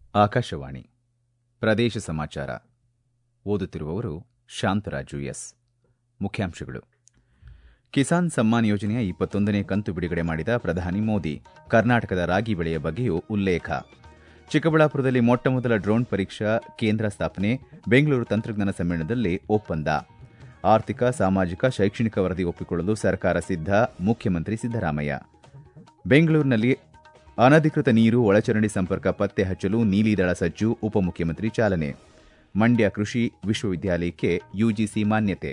ಆಕಾಶವಾಣಿ ಪ್ರದೇಶ ಸಮಾಚಾರ ಓದುತ್ತಿರುವವರು ಶಾಂತರಾಜು ಎಸ್ ಮುಖ್ಯಾಂಶಗಳು ಕಿಸಾನ್ ಸಮ್ಮಾನ್ ಯೋಜನೆಯ ಇಪ್ಪತ್ತೊಂದನೇ ಕಂತು ಬಿಡುಗಡೆ ಮಾಡಿದ ಪ್ರಧಾನಿ ಮೋದಿ ಕರ್ನಾಟಕದ ರಾಗಿ ಬೆಳೆಯ ಬಗ್ಗೆಯೂ ಉಲ್ಲೇಖ ಚಿಕ್ಕಬಳ್ಳಾಪುರದಲ್ಲಿ ಮೊಟ್ಟಮೊದಲ ಡ್ರೋನ್ ಪರೀಕ್ಷಾ ಕೇಂದ್ರ ಸ್ಥಾಪನೆ ಬೆಂಗಳೂರು ತಂತ್ರಜ್ಞಾನ ಸಮ್ಮೇಳನದಲ್ಲಿ ಒಪ್ಪಂದ ಆರ್ಥಿಕ ಸಾಮಾಜಿಕ ಶೈಕ್ಷಣಿಕ ವರದಿ ಒಪ್ಪಿಕೊಳ್ಳಲು ಸರ್ಕಾರ ಸಿದ್ಧ ಮುಖ್ಯಮಂತ್ರಿ ಸಿದ್ದರಾಮಯ್ಯ ಬೆಂಗಳೂರಿನಲ್ಲಿ ಅನಧಿಕೃತ ನೀರು ಒಳಚರಂಡಿ ಸಂಪರ್ಕ ಪತ್ತೆ ಹಚ್ಚಲು ನೀಲಿದಳ ಸಜ್ಜು ಉಪಮುಖ್ಯಮಂತ್ರಿ ಚಾಲನೆ ಮಂಡ್ಯ ಕೃಷಿ ವಿಶ್ವವಿದ್ಯಾಲಯಕ್ಕೆ ಯುಜಿಸಿ ಮಾನ್ಯತೆ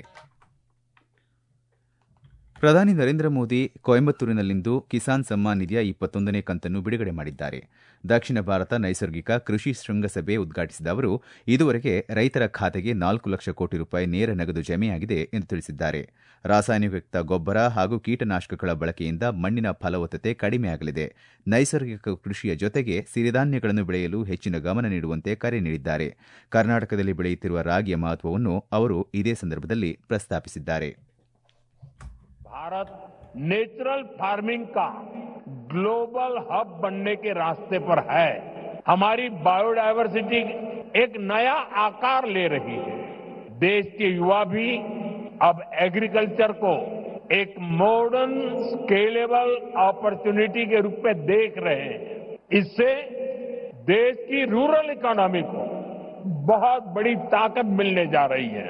ಪ್ರಧಾನಿ ನರೇಂದ್ರ ಮೋದಿ ಕೊಯಂಬತ್ತೂರಿನಲ್ಲಿಂದು ಕಿಸಾನ್ ಸಮ್ಮಾನ್ ನಿಧಿಯ ಇಪ್ಪತ್ತೊಂದನೇ ಕಂತನ್ನು ಬಿಡುಗಡೆ ಮಾಡಿದ್ದಾರೆ ದಕ್ಷಿಣ ಭಾರತ ನೈಸರ್ಗಿಕ ಕೃಷಿ ಶೃಂಗಸಭೆ ಉದ್ಘಾಟಿಸಿದ ಅವರು ಇದುವರೆಗೆ ರೈತರ ಖಾತೆಗೆ ನಾಲ್ಕು ಲಕ್ಷ ಕೋಟಿ ರೂಪಾಯಿ ನೇರ ನಗದು ಜಮೆಯಾಗಿದೆ ಎಂದು ತಿಳಿಸಿದ್ದಾರೆ ರಾಸಾಯನಿಕಯುಕ್ತ ಗೊಬ್ಬರ ಹಾಗೂ ಕೀಟನಾಶಕಗಳ ಬಳಕೆಯಿಂದ ಮಣ್ಣಿನ ಫಲವತ್ತತೆ ಕಡಿಮೆಯಾಗಲಿದೆ ನೈಸರ್ಗಿಕ ಕೃಷಿಯ ಜೊತೆಗೆ ಸಿರಿಧಾನ್ಯಗಳನ್ನು ಬೆಳೆಯಲು ಹೆಚ್ಚಿನ ಗಮನ ನೀಡುವಂತೆ ಕರೆ ನೀಡಿದ್ದಾರೆ ಕರ್ನಾಟಕದಲ್ಲಿ ಬೆಳೆಯುತ್ತಿರುವ ರಾಗಿಯ ಮಹತ್ವವನ್ನು ಅವರು ಇದೇ ಸಂದರ್ಭದಲ್ಲಿ ಪ್ರಸ್ತಾಪಿಸಿದ್ದಾರೆ भारत नेचुरल फार्मिंग का ग्लोबल हब बनने के रास्ते पर है हमारी बायोडायवर्सिटी एक नया आकार ले रही है देश के युवा भी अब एग्रीकल्चर को एक मॉडर्न स्केलेबल अपॉर्चुनिटी के रूप में देख रहे हैं इससे देश की रूरल इकोनॉमी को बहुत बड़ी ताकत मिलने जा रही है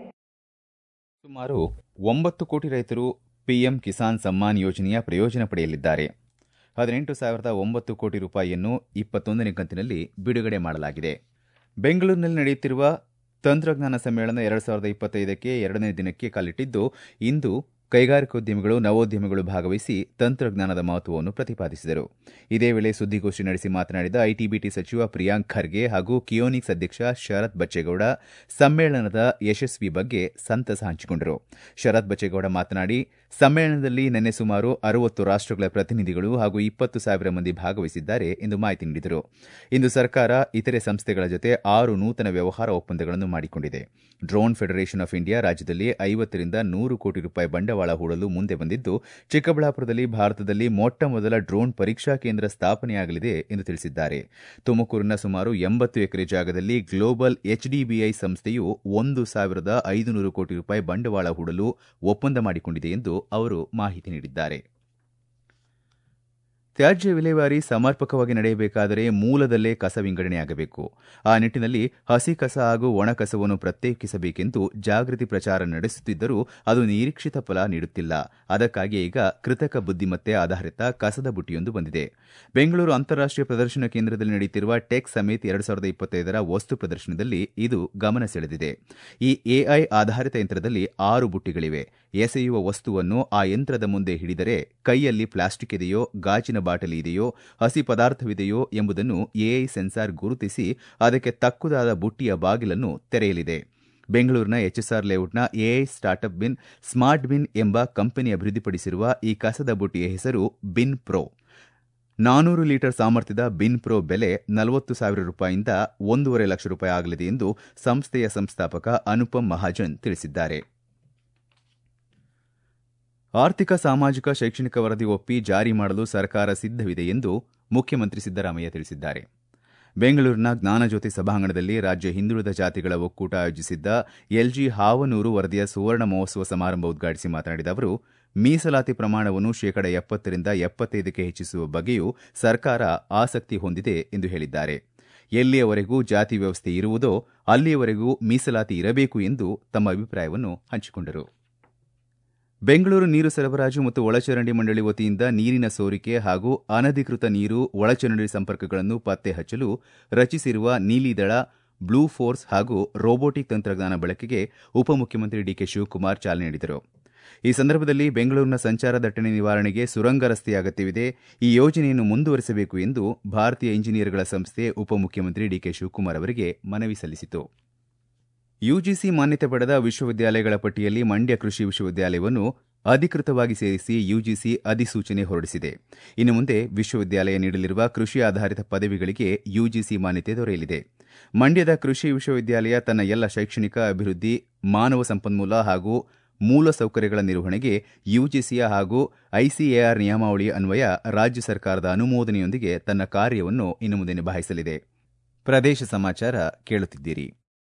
ಸುಮಾರು ಒಂಬತ್ತು ಕೋಟಿ ರೈತರು ಪಿಎಂ ಕಿಸಾನ್ ಸಮ್ಮಾನ್ ಯೋಜನೆಯ ಪ್ರಯೋಜನ ಪಡೆಯಲಿದ್ದಾರೆ ಹದಿನೆಂಟು ಸಾವಿರದ ಒಂಬತ್ತು ಕೋಟಿ ರೂಪಾಯಿಯನ್ನು ಇಪ್ಪತ್ತೊಂದನೇ ಕಂತಿನಲ್ಲಿ ಬಿಡುಗಡೆ ಮಾಡಲಾಗಿದೆ ಬೆಂಗಳೂರಿನಲ್ಲಿ ನಡೆಯುತ್ತಿರುವ ತಂತ್ರಜ್ಞಾನ ಸಮ್ಮೇಳನ ಎರಡು ಸಾವಿರದ ಇಪ್ಪತ್ತೈದಕ್ಕೆ ಎರಡನೇ ದಿನಕ್ಕೆ ಕಾಲಿಟ್ಟಿದ್ದು ಇಂದು ಕೈಗಾರಿಕೋದ್ಯಮಿಗಳು ನವೋದ್ಯಮಿಗಳು ಭಾಗವಹಿಸಿ ತಂತ್ರಜ್ಞಾನದ ಮಹತ್ವವನ್ನು ಪ್ರತಿಪಾದಿಸಿದರು ಇದೇ ವೇಳೆ ಸುದ್ದಿಗೋಷ್ಠಿ ನಡೆಸಿ ಮಾತನಾಡಿದ ಐಟಿಬಿಟಿ ಸಚಿವ ಪ್ರಿಯಾಂಕ್ ಖರ್ಗೆ ಹಾಗೂ ಕಿಯೋನಿಕ್ಸ್ ಅಧ್ಯಕ್ಷ ಶರತ್ ಬಚ್ಚೇಗೌಡ ಸಮ್ಮೇಳನದ ಯಶಸ್ವಿ ಬಗ್ಗೆ ಸಂತಸ ಹಂಚಿಕೊಂಡರು ಶರತ್ ಬಚ್ಚೇಗೌಡ ಮಾತನಾಡಿ ಸಮ್ಮೇಳನದಲ್ಲಿ ನಿನ್ನೆ ಸುಮಾರು ಅರವತ್ತು ರಾಷ್ಟಗಳ ಪ್ರತಿನಿಧಿಗಳು ಹಾಗೂ ಇಪ್ಪತ್ತು ಸಾವಿರ ಮಂದಿ ಭಾಗವಹಿಸಿದ್ದಾರೆ ಎಂದು ಮಾಹಿತಿ ನೀಡಿದರು ಇಂದು ಸರ್ಕಾರ ಇತರೆ ಸಂಸ್ಥೆಗಳ ಜೊತೆ ಆರು ನೂತನ ವ್ಯವಹಾರ ಒಪ್ಪಂದಗಳನ್ನು ಮಾಡಿಕೊಂಡಿದೆ ಡ್ರೋನ್ ಫೆಡರೇಷನ್ ಆಫ್ ಇಂಡಿಯಾ ರಾಜ್ಯದಲ್ಲಿ ಐವತ್ತರಿಂದ ನೂರು ಕೋಟಿ ರೂಪಾಯಿ ಬಂಡವಾಳ ಹೂಡಲು ಮುಂದೆ ಬಂದಿದ್ದು ಚಿಕ್ಕಬಳ್ಳಾಪುರದಲ್ಲಿ ಭಾರತದಲ್ಲಿ ಮೊಟ್ಟ ಮೊದಲ ಡ್ರೋನ್ ಪರೀಕ್ಷಾ ಕೇಂದ್ರ ಸ್ಥಾಪನೆಯಾಗಲಿದೆ ಎಂದು ತಿಳಿಸಿದ್ದಾರೆ ತುಮಕೂರಿನ ಸುಮಾರು ಎಂಬತ್ತು ಎಕರೆ ಜಾಗದಲ್ಲಿ ಗ್ಲೋಬಲ್ ಎಚ್ಡಿಬಿಐ ಸಂಸ್ಥೆಯು ಒಂದು ಸಾವಿರದ ಐದುನೂರು ಕೋಟಿ ರೂಪಾಯಿ ಬಂಡವಾಳ ಹೂಡಲು ಒಪ್ಪಂದ ಮಾಡಿಕೊಂಡಿದೆ ಎಂದು ಅವರು ಮಾಹಿತಿ ನೀಡಿದ್ದಾರೆ ತ್ಯಾಜ್ಯ ವಿಲೇವಾರಿ ಸಮರ್ಪಕವಾಗಿ ನಡೆಯಬೇಕಾದರೆ ಮೂಲದಲ್ಲೇ ಕಸ ವಿಂಗಡಣೆಯಾಗಬೇಕು ಆ ನಿಟ್ಟಿನಲ್ಲಿ ಹಸಿ ಕಸ ಹಾಗೂ ಒಣ ಕಸವನ್ನು ಪ್ರತ್ಯೇಕಿಸಬೇಕೆಂದು ಜಾಗೃತಿ ಪ್ರಚಾರ ನಡೆಸುತ್ತಿದ್ದರೂ ಅದು ನಿರೀಕ್ಷಿತ ಫಲ ನೀಡುತ್ತಿಲ್ಲ ಅದಕ್ಕಾಗಿ ಈಗ ಕೃತಕ ಬುದ್ದಿಮತ್ತೆ ಆಧಾರಿತ ಕಸದ ಬುಟ್ಟಿಯೊಂದು ಬಂದಿದೆ ಬೆಂಗಳೂರು ಅಂತಾರಾಷ್ಟೀಯ ಪ್ರದರ್ಶನ ಕೇಂದ್ರದಲ್ಲಿ ನಡೆಯುತ್ತಿರುವ ಟೆಕ್ ಸಮಿಟ್ ಎರಡು ಸಾವಿರದ ಇಪ್ಪತ್ತೈದರ ವಸ್ತು ಪ್ರದರ್ಶನದಲ್ಲಿ ಇದು ಗಮನ ಸೆಳೆದಿದೆ ಈ ಎಐ ಆಧಾರಿತ ಯಂತ್ರದಲ್ಲಿ ಆರು ಬುಟ್ಟಿಗಳಿವೆ ಎಸೆಯುವ ವಸ್ತುವನ್ನು ಆ ಯಂತ್ರದ ಮುಂದೆ ಹಿಡಿದರೆ ಕೈಯಲ್ಲಿ ಪ್ಲಾಸ್ಟಿಕ್ ಇದೆಯೋ ಗಾಜಿನ ಬಾಟಲಿ ಇದೆಯೋ ಹಸಿ ಪದಾರ್ಥವಿದೆಯೋ ಎಂಬುದನ್ನು ಎಐ ಸೆನ್ಸಾರ್ ಗುರುತಿಸಿ ಅದಕ್ಕೆ ತಕ್ಕುದಾದ ಬುಟ್ಟಿಯ ಬಾಗಿಲನ್ನು ತೆರೆಯಲಿದೆ ಬೆಂಗಳೂರಿನ ಎಚ್ಎಸ್ಆರ್ ಲೇಔಟ್ನ AI startup bin smart bin ಎಂಬ ಕಂಪನಿ ಅಭಿವೃದ್ಧಿಪಡಿಸಿರುವ ಈ ಕಸದ ಬುಟ್ಟಿಯ ಹೆಸರು ಬಿನ್ ಪ್ರೋ ನಾನೂರು ಲೀಟರ್ ಸಾಮರ್ಥ್ಯದ ಬಿನ್ ಪ್ರೋ ಬೆಲೆ ನಲವತ್ತು ಸಾವಿರ ರೂಪಾಯಿಯಿಂದ ಒಂದೂವರೆ ಲಕ್ಷ ರೂಪಾಯಿ ಆಗಲಿದೆ ಎಂದು ಸಂಸ್ಥೆಯ ಸಂಸ್ಥಾಪಕ ಅನುಪಮ್ ಮಹಾಜನ್ ತಿಳಿಸಿದ್ದಾರೆ ಆರ್ಥಿಕ ಸಾಮಾಜಿಕ ಶೈಕ್ಷಣಿಕ ವರದಿ ಒಪ್ಪಿ ಜಾರಿ ಮಾಡಲು ಸರ್ಕಾರ ಸಿದ್ದವಿದೆ ಎಂದು ಮುಖ್ಯಮಂತ್ರಿ ಸಿದ್ದರಾಮಯ್ಯ ತಿಳಿಸಿದ್ದಾರೆ ಬೆಂಗಳೂರಿನ ಜ್ಞಾನಜ್ಯೋತಿ ಸಭಾಂಗಣದಲ್ಲಿ ರಾಜ್ಯ ಹಿಂದುಳಿದ ಜಾತಿಗಳ ಒಕ್ಕೂಟ ಆಯೋಜಿಸಿದ್ದ ಎಲ್ಜಿ ಹಾವನೂರು ವರದಿಯ ಸುವರ್ಣ ಮಹೋತ್ಸವ ಸಮಾರಂಭ ಉದ್ಘಾಟಿಸಿ ಮಾತನಾಡಿದ ಅವರು ಮೀಸಲಾತಿ ಪ್ರಮಾಣವನ್ನು ಶೇಕಡ ಎಪ್ಪತ್ತರಿಂದ ಎಪ್ಪತ್ತೈದಕ್ಕೆ ಹೆಚ್ಚಿಸುವ ಬಗ್ಗೆಯೂ ಸರ್ಕಾರ ಆಸಕ್ತಿ ಹೊಂದಿದೆ ಎಂದು ಹೇಳಿದ್ದಾರೆ ಎಲ್ಲಿಯವರೆಗೂ ಜಾತಿ ವ್ಯವಸ್ಥೆ ಇರುವುದೋ ಅಲ್ಲಿಯವರೆಗೂ ಮೀಸಲಾತಿ ಇರಬೇಕು ಎಂದು ತಮ್ಮ ಅಭಿಪ್ರಾಯವನ್ನು ಹಂಚಿಕೊಂಡರು ಬೆಂಗಳೂರು ನೀರು ಸರಬರಾಜು ಮತ್ತು ಒಳಚರಂಡಿ ಮಂಡಳಿ ವತಿಯಿಂದ ನೀರಿನ ಸೋರಿಕೆ ಹಾಗೂ ಅನಧಿಕೃತ ನೀರು ಒಳಚರಂಡಿ ಸಂಪರ್ಕಗಳನ್ನು ಪತ್ತೆ ಹಚ್ಚಲು ರಚಿಸಿರುವ ನೀಲಿದಳ ಬ್ಲೂ ಫೋರ್ಸ್ ಹಾಗೂ ರೋಬೋಟಿಕ್ ತಂತ್ರಜ್ಞಾನ ಬಳಕೆಗೆ ಉಪಮುಖ್ಯಮಂತ್ರಿ ಡಿಕೆ ಶಿವಕುಮಾರ್ ಚಾಲನೆ ನೀಡಿದರು ಈ ಸಂದರ್ಭದಲ್ಲಿ ಬೆಂಗಳೂರಿನ ಸಂಚಾರ ದಟ್ಟಣೆ ನಿವಾರಣೆಗೆ ಸುರಂಗ ರಸ್ತೆಯ ಅಗತ್ಯವಿದೆ ಈ ಯೋಜನೆಯನ್ನು ಮುಂದುವರೆಸಬೇಕು ಎಂದು ಭಾರತೀಯ ಇಂಜಿನಿಯರ್ಗಳ ಸಂಸ್ಥೆ ಉಪಮುಖ್ಯಮಂತ್ರಿ ಡಿಕೆ ಶಿವಕುಮಾರ್ ಅವರಿಗೆ ಮನವಿ ಸಲ್ಲಿಸಿತು ಯುಜಿಸಿ ಮಾನ್ಯತೆ ಪಡೆದ ವಿಶ್ವವಿದ್ಯಾಲಯಗಳ ಪಟ್ಟಿಯಲ್ಲಿ ಮಂಡ್ಯ ಕೃಷಿ ವಿಶ್ವವಿದ್ಯಾಲಯವನ್ನು ಅಧಿಕೃತವಾಗಿ ಸೇರಿಸಿ ಯುಜಿಸಿ ಅಧಿಸೂಚನೆ ಹೊರಡಿಸಿದೆ ಇನ್ನು ಮುಂದೆ ವಿಶ್ವವಿದ್ಯಾಲಯ ನೀಡಲಿರುವ ಕೃಷಿ ಆಧಾರಿತ ಪದವಿಗಳಿಗೆ ಯುಜಿಸಿ ಮಾನ್ಯತೆ ದೊರೆಯಲಿದೆ ಮಂಡ್ಯದ ಕೃಷಿ ವಿಶ್ವವಿದ್ಯಾಲಯ ತನ್ನ ಎಲ್ಲ ಶೈಕ್ಷಣಿಕ ಅಭಿವೃದ್ಧಿ ಮಾನವ ಸಂಪನ್ಮೂಲ ಹಾಗೂ ಮೂಲ ಸೌಕರ್ಯಗಳ ನಿರ್ವಹಣೆಗೆ ಯುಜಿಸಿಯ ಹಾಗೂ ಐಸಿಎಆರ್ ನಿಯಮಾವಳಿ ಅನ್ವಯ ರಾಜ್ಯ ಸರ್ಕಾರದ ಅನುಮೋದನೆಯೊಂದಿಗೆ ತನ್ನ ಕಾರ್ಯವನ್ನು ಇನ್ನು ಮುಂದೆ ನಿಭಾಯಿಸಲಿದೆ ಪ್ರದೇಶ ಸಮಾಚಾರ ಕೇಳುತ್ತಿದ್ದೀರಿ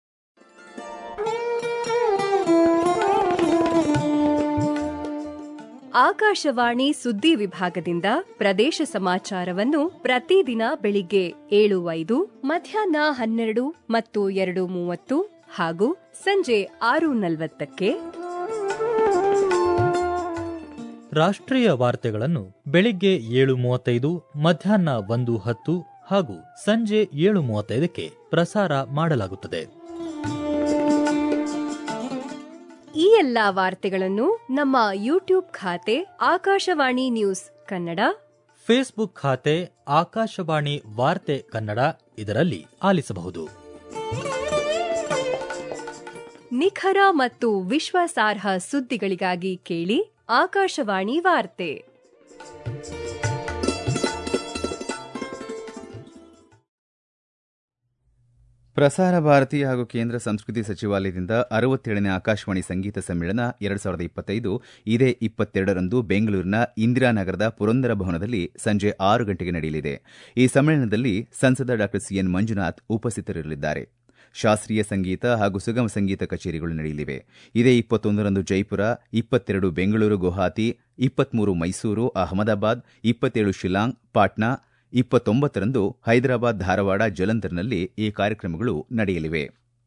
ಆಕಾಶವಾಣಿ ಸುದ್ದಿ ವಿಭಾಗದಿಂದ ಪ್ರದೇಶ ಸಮಾಚಾರವನ್ನು ಪ್ರತಿದಿನ ಬೆಳಿಗ್ಗೆ ಏಳು ಐದು ಮಧ್ಯಾಹ್ನ ಹನ್ನೆರಡು ಮತ್ತು ಎರಡು ಮೂವತ್ತು ಹಾಗೂ ಸಂಜೆ ಆರು ನಲವತ್ತಕ್ಕೆ ರಾಷ್ಟ್ರೀಯ ವಾರ್ತೆಗಳನ್ನು ಬೆಳಿಗ್ಗೆ ಏಳು ಮೂವತ್ತೈದು ಮಧ್ಯಾಹ್ನ ಒಂದು ಹತ್ತು ಹಾಗೂ ಸಂಜೆ ಏಳು ಮೂವತ್ತೈದಕ್ಕೆ ಪ್ರಸಾರ ಮಾಡಲಾಗುತ್ತದೆ ಈ ಎಲ್ಲಾ ವಾರ್ತೆಗಳನ್ನು ನಮ್ಮ ಯೂಟ್ಯೂಬ್ ಖಾತೆ ಆಕಾಶವಾಣಿ ನ್ಯೂಸ್ ಕನ್ನಡ ಫೇಸ್ಬುಕ್ ಖಾತೆ ಆಕಾಶವಾಣಿ ವಾರ್ತೆ ಕನ್ನಡ ಇದರಲ್ಲಿ ಆಲಿಸಬಹುದು ನಿಖರ ಮತ್ತು ವಿಶ್ವಾಸಾರ್ಹ ಸುದ್ದಿಗಳಿಗಾಗಿ ಕೇಳಿ ಆಕಾಶವಾಣಿ ವಾರ್ತೆ ಪ್ರಸಾರ ಭಾರತಿ ಹಾಗೂ ಕೇಂದ್ರ ಸಂಸ್ಕೃತಿ ಸಚಿವಾಲಯದಿಂದ ಅರವತ್ತೇಳನೇ ಆಕಾಶವಾಣಿ ಸಂಗೀತ ಸಮ್ಮೇಳನ ಎರಡು ಸಾವಿರದ ಇಪ್ಪತ್ತೈದು ಇದೇ ಇಪ್ಪತ್ತೆರಡರಂದು ಬೆಂಗಳೂರಿನ ಇಂದಿರಾನಗರದ ಪುರಂದರ ಭವನದಲ್ಲಿ ಸಂಜೆ ಆರು ಗಂಟೆಗೆ ನಡೆಯಲಿದೆ ಈ ಸಮ್ಮೇಳನದಲ್ಲಿ ಸಂಸದ ಡಾ ಸಿಎನ್ ಮಂಜುನಾಥ್ ಉಪಸ್ಥಿತರಿರಲಿದ್ದಾರೆ ಶಾಸ್ತ್ರೀಯ ಸಂಗೀತ ಹಾಗೂ ಸುಗಮ ಸಂಗೀತ ಕಚೇರಿಗಳು ನಡೆಯಲಿವೆ ಇದೇ ಇಪ್ಪತ್ತೊಂದರಂದು ಜೈಪುರ ಇಪ್ಪತ್ತೆರಡು ಬೆಂಗಳೂರು ಗುವಾಹತಿ ಇಪ್ಪತ್ಮೂರು ಮೈಸೂರು ಅಹಮದಾಬಾದ್ ಇಪ್ಪತ್ತೇಳು ಶಿಲಾಂಗ್ ಪಾಟ್ನಾ ಇಪ್ಪತ್ತೊಂಬತ್ತರಂದು ಹೈದರಾಬಾದ್ ಧಾರವಾಡ ಜಲಂಧರ್ನಲ್ಲಿ ಈ ಕಾರ್ಯಕ್ರಮಗಳು ನಡೆಯಲಿವೆ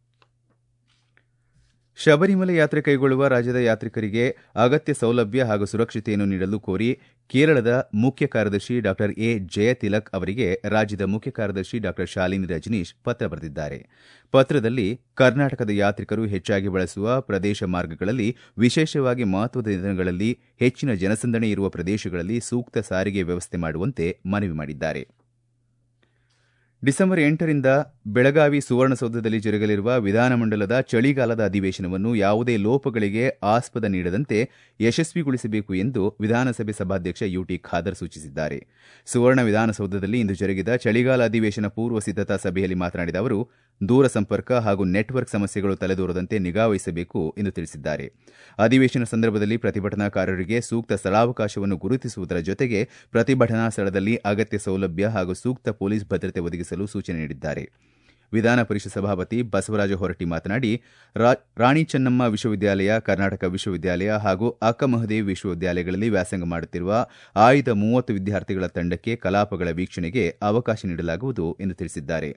ಶಬರಿಮಲೆ ಯಾತ್ರೆ ಕೈಗೊಳ್ಳುವ ರಾಜ್ಯದ ಯಾತ್ರಿಕರಿಗೆ ಅಗತ್ಯ ಸೌಲಭ್ಯ ಹಾಗೂ ಸುರಕ್ಷತೆಯನ್ನು ನೀಡಲು ಕೋರಿ ಕೇರಳದ ಮುಖ್ಯ ಕಾರ್ಯದರ್ಶಿ ಡಾ ಎ ಜಯತಿಲಕ್ ಅವರಿಗೆ ರಾಜ್ಯದ ಮುಖ್ಯ ಕಾರ್ಯದರ್ಶಿ ಡಾ ಶಾಲಿನಿ ರಜನೀಶ್ ಪತ್ರ ಬರೆದಿದ್ದಾರೆ ಪತ್ರದಲ್ಲಿ ಕರ್ನಾಟಕದ ಯಾತ್ರಿಕರು ಹೆಚ್ಚಾಗಿ ಬಳಸುವ ಪ್ರದೇಶ ಮಾರ್ಗಗಳಲ್ಲಿ ವಿಶೇಷವಾಗಿ ಮಹತ್ವದ ದಿನಗಳಲ್ಲಿ ಹೆಚ್ಚಿನ ಜನಸಂದಣಿ ಇರುವ ಪ್ರದೇಶಗಳಲ್ಲಿ ಸೂಕ್ತ ಸಾರಿಗೆ ವ್ಯವಸ್ಥೆ ಮಾಡುವಂತೆ ಮನವಿ ಮಾಡಿದ್ದಾರೆ ಡಿಸೆಂಬರ್ ಎಂಟರಿಂದ ಬೆಳಗಾವಿ ಸುವರ್ಣಸೌಧದಲ್ಲಿ ಜರುಗಲಿರುವ ವಿಧಾನಮಂಡಲದ ಚಳಿಗಾಲದ ಅಧಿವೇಶನವನ್ನು ಯಾವುದೇ ಲೋಪಗಳಿಗೆ ಆಸ್ಪದ ನೀಡದಂತೆ ಯಶಸ್ವಿಗೊಳಿಸಬೇಕು ಎಂದು ವಿಧಾನಸಭೆ ಸಭಾಧ್ಯಕ್ಷ ಯುಟಿ ಖಾದರ್ ಸೂಚಿಸಿದ್ದಾರೆ ಸುವರ್ಣ ವಿಧಾನಸೌಧದಲ್ಲಿ ಇಂದು ಜರುಗಿದ ಚಳಿಗಾಲ ಅಧಿವೇಶನ ಪೂರ್ವ ಸಿದ್ದತಾ ಸಭೆಯಲ್ಲಿ ಮಾತನಾಡಿದ ಅವರು ದೂರ ಸಂಪರ್ಕ ಹಾಗೂ ನೆಟ್ವರ್ಕ್ ಸಮಸ್ಯೆಗಳು ತಲೆದೋರದಂತೆ ನಿಗಾವಹಿಸಬೇಕು ಎಂದು ತಿಳಿಸಿದ್ದಾರೆ ಅಧಿವೇಶನ ಸಂದರ್ಭದಲ್ಲಿ ಪ್ರತಿಭಟನಾಕಾರರಿಗೆ ಸೂಕ್ತ ಸ್ಥಳಾವಕಾಶವನ್ನು ಗುರುತಿಸುವುದರ ಜೊತೆಗೆ ಪ್ರತಿಭಟನಾ ಸ್ಥಳದಲ್ಲಿ ಅಗತ್ಯ ಸೌಲಭ್ಯ ಹಾಗೂ ಸೂಕ್ತ ಪೊಲೀಸ್ ಭದ್ರತೆ ಒದಗಿಸಲು ಸೂಚನೆ ನೀಡಿದ್ದಾರೆ ವಿಧಾನ ಪರಿಷತ್ ಸಭಾಪತಿ ಬಸವರಾಜ ಹೊರಟ್ಟಿ ಮಾತನಾಡಿ ರಾಣಿ ಚೆನ್ನಮ್ಮ ವಿಶ್ವವಿದ್ಯಾಲಯ ಕರ್ನಾಟಕ ವಿಶ್ವವಿದ್ಯಾಲಯ ಹಾಗೂ ಅಕ್ಕಮಹದೇವಿ ವಿಶ್ವವಿದ್ಯಾಲಯಗಳಲ್ಲಿ ವ್ಯಾಸಂಗ ಮಾಡುತ್ತಿರುವ ಆಯ್ದ ಮೂವತ್ತು ವಿದ್ಯಾರ್ಥಿಗಳ ತಂಡಕ್ಕೆ ಕಲಾಪಗಳ ವೀಕ್ಷಣೆಗೆ ಅವಕಾಶ ನೀಡಲಾಗುವುದು ಎಂದು ತಿಳಿಸಿದ್ದಾರೆ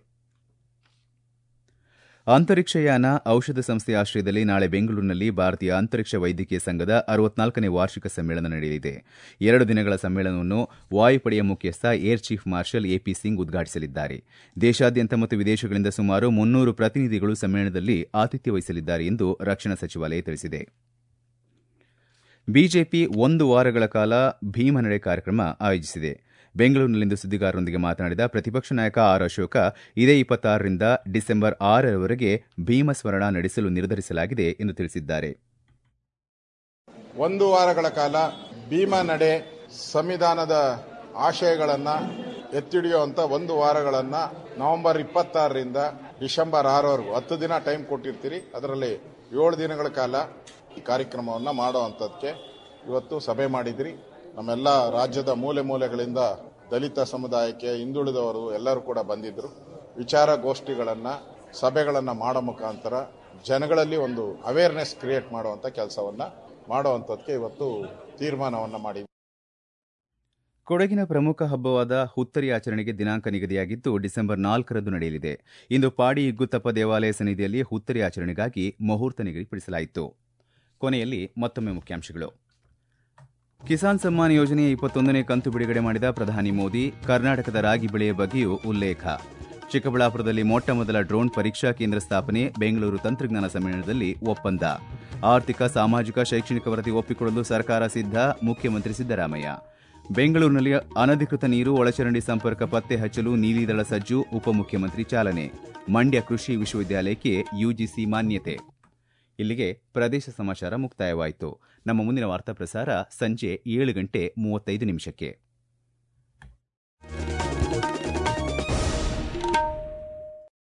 ಅಂತರಿಕ್ಷಯಾನ ಔಷಧ ಸಂಸ್ಥೆ ಆಶ್ರಯದಲ್ಲಿ ನಾಳೆ ಬೆಂಗಳೂರಿನಲ್ಲಿ ಭಾರತೀಯ ಅಂತರಿಕ್ಷ ವೈದ್ಯಕೀಯ ಸಂಘದ ಅರವತ್ನಾಲ್ಕನೇ ವಾರ್ಷಿಕ ಸಮ್ಮೇಳನ ನಡೆಯಲಿದೆ ಎರಡು ದಿನಗಳ ಸಮ್ಮೇಳನವನ್ನು ವಾಯುಪಡೆಯ ಮುಖ್ಯಸ್ಥ air chief marshal A P Singh ಉದ್ಘಾಟಿಸಲಿದ್ದಾರೆ ದೇಶಾದ್ಯಂತ ಮತ್ತು ವಿದೇಶಗಳಿಂದ ಸುಮಾರು ಮುನ್ನೂರು ಪ್ರತಿನಿಧಿಗಳು ಸಮ್ಮೇಳನದಲ್ಲಿ ಆತಿಥ್ಯ ವಹಿಸಲಿದ್ದಾರೆ ಎಂದು ರಕ್ಷಣಾ ಸಚಿವಾಲಯ ತಿಳಿಸಿದೆ ಬಿಜೆಪಿ ಒಂದು ವಾರಗಳ ಕಾಲ ಭೀಮನಡೆ ಕಾರ್ಯಕ್ರಮ ಆಯೋಜಿಸಿದೆ ಬೆಂಗಳೂರಿನಲ್ಲಿಂದು ಸುದ್ದಿಗಾರರೊಂದಿಗೆ ಮಾತನಾಡಿದ ಪ್ರತಿಪಕ್ಷ ನಾಯಕ ಆರ್ ಅಶೋಕ ಇದೇ ಇಪ್ಪತ್ತಾರರಿಂದ ಡಿಸೆಂಬರ್ ಆರರವರೆಗೆ ಭೀಮಸ್ಮರಣ ನಡೆಸಲು ನಿರ್ಧರಿಸಲಾಗಿದೆ ಎಂದು ತಿಳಿಸಿದ್ದಾರೆ ಒಂದು ವಾರಗಳ ಕಾಲ ಭೀಮಾ ನಡೆ ಸಂವಿಧಾನದ ಆಶಯಗಳನ್ನು ಎತ್ತಿಡಿಯುವಂತ ಒಂದು ವಾರಗಳನ್ನ ನವೆಂಬರ್ ಇಪ್ಪತ್ತಾರರಿಂದ ಡಿಸೆಂಬರ್ ಆರವರೆಗೂ ಹತ್ತು ದಿನ ಟೈಮ್ ಕೊಟ್ಟಿರ್ತೀರಿ ಅದರಲ್ಲಿ ಏಳು ದಿನಗಳ ಕಾಲ ಈ ಕಾರ್ಯಕ್ರಮವನ್ನು ಮಾಡುವಂಥದ್ದಕ್ಕೆ ಇವತ್ತು ಸಭೆ ಮಾಡಿದ್ರಿ ನಮ್ಮೆಲ್ಲ ರಾಜ್ಯದ ಮೂಲೆ ಮೂಲೆಗಳಿಂದ ದಲಿತ ಸಮುದಾಯಕ್ಕೆ ಹಿಂದುಳಿದವರು ಎಲ್ಲರೂ ಕೂಡ ಬಂದಿದ್ದರು ವಿಚಾರ ಗೋಷ್ಠಿಗಳನ್ನು ಸಭೆಗಳನ್ನು ಮಾಡೋ ಮುಖಾಂತರ ಜನಗಳಲ್ಲಿ ಒಂದು ಅವೇರ್ನೆಸ್ ಕ್ರಿಯೇಟ್ ಮಾಡುವಂಥ ಕೆಲಸವನ್ನು ಮಾಡುವಂಥದ್ದಕ್ಕೆ ಇವತ್ತು ತೀರ್ಮಾನವನ್ನು ಮಾಡಿ ಕೊಡಗಿನ ಪ್ರಮುಖ ಹಬ್ಬವಾದ ಹುತ್ತರಿ ಆಚರಣೆಗೆ ದಿನಾಂಕ ನಿಗದಿಯಾಗಿದ್ದು ಡಿಸೆಂಬರ್ ನಾಲ್ಕರಂದು ನಡೆಯಲಿದೆ ಇಂದು ಪಾಡಿ ಇಗ್ಗುತ್ತಪ್ಪ ದೇವಾಲಯ ಸನ್ನಿಧಿಯಲ್ಲಿ ಹುತ್ತರಿ ಆಚರಣೆಗಾಗಿ ಮುಹೂರ್ತ ನಿಗದಿಪಡಿಸಲಾಯಿತು ಕೊನೆಯಲ್ಲಿ ಮತ್ತೊಮ್ಮೆ ಮುಖ್ಯಾಂಶಗಳು ಕಿಸಾನ್ ಸಮ್ಮಾನ್ ಯೋಜನೆಯ ಇಪ್ಪತ್ತೊಂದನೇ ಕಂತು ಬಿಡುಗಡೆ ಮಾಡಿದ ಪ್ರಧಾನಿ ಮೋದಿ ಕರ್ನಾಟಕದ ರಾಗಿ ಬೆಳೆಯ ಬಗ್ಗೆಯೂ ಉಲ್ಲೇಖ ಚಿಕ್ಕಬಳ್ಳಾಪುರದಲ್ಲಿ ಮೊಟ್ಟ ಮೊದಲ ಡ್ರೋನ್ ಪರೀಕ್ಷಾ ಕೇಂದ್ರ ಸ್ಥಾಪನೆ ಬೆಂಗಳೂರು ತಂತ್ರಜ್ಞಾನ ಸಮ್ಮೇಳನದಲ್ಲಿ ಒಪ್ಪಂದ ಆರ್ಥಿಕ ಸಾಮಾಜಿಕ ಶೈಕ್ಷಣಿಕ ವರದಿ ಒಪ್ಪಿಕೊಳ್ಳಲು ಸರ್ಕಾರ ಸಿದ್ಧ ಮುಖ್ಯಮಂತ್ರಿ ಸಿದ್ದರಾಮಯ್ಯ ಬೆಂಗಳೂರಿನಲ್ಲಿ ಅನಧಿಕೃತ ನೀರು ಒಳಚರಂಡಿ ಸಂಪರ್ಕ ಪತ್ತೆ ಹಚ್ಚಲು ನೀಲಿದಳ ಸಜ್ಜು ಉಪಮುಖ್ಯಮಂತ್ರಿ ಚಾಲನೆ ಮಂಡ್ಯ ಕೃಷಿ ವಿಶ್ವವಿದ್ಯಾಲಯಕ್ಕೆ ಯುಜಿಸಿ ಮಾನ್ಯತೆ ಇಲ್ಲಿಗೆ ಪ್ರದೇಶ ಸಮಾಚಾರ ಮುಕ್ತಾಯವಾಯಿತು ನಮ್ಮ ಮುಂದಿನ ವಾರ್ತಾ ಪ್ರಸಾರ ಸಂಜೆ ಏಳು ಗಂಟೆ ಮೂವತ್ತೈದು ನಿಮಿಷಕ್ಕೆ